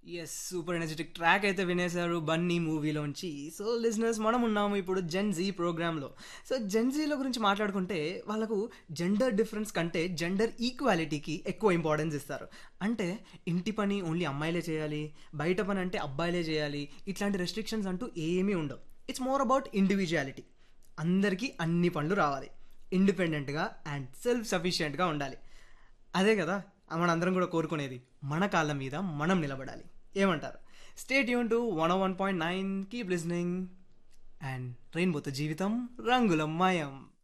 yes super energetic track అయితే వినేశారు Bunny మూవీలోంచి so లిజినెస్ మనం ఉన్నాము ఇప్పుడు జెన్ జీ ప్రోగ్రాంలో సో జెన్ జీలో గురించి మాట్లాడుకుంటే వాళ్ళకు జెండర్ డిఫరెన్స్ కంటే జెండర్ ఈక్వాలిటీకి ఎక్కువ ఇంపార్టెన్స్ ఇస్తారు అంటే ఇంటి పని ఓన్లీ అమ్మాయిలే చేయాలి బయట పని అంటే అబ్బాయిలే చేయాలి ఇట్లాంటి రెస్ట్రిక్షన్స్ అంటూ ఏమీ ఉండవు ఇట్స్ మోర్ అబౌట్ ఇండివిజువాలిటీ అందరికీ అన్ని పనులు రావాలి ఇండిపెండెంట్గా అండ్ సెల్ఫ్ సఫిషియెంట్గా ఉండాలి అదే కదా మనందరం కూడా కోరుకునేది మన కాళ్ళ మీద మనం నిలబడాలి ఏమంటారు స్టేట్ యూన్ to one one point nine keep listening and రెయిన్బోతో జీవితం రంగుల మయం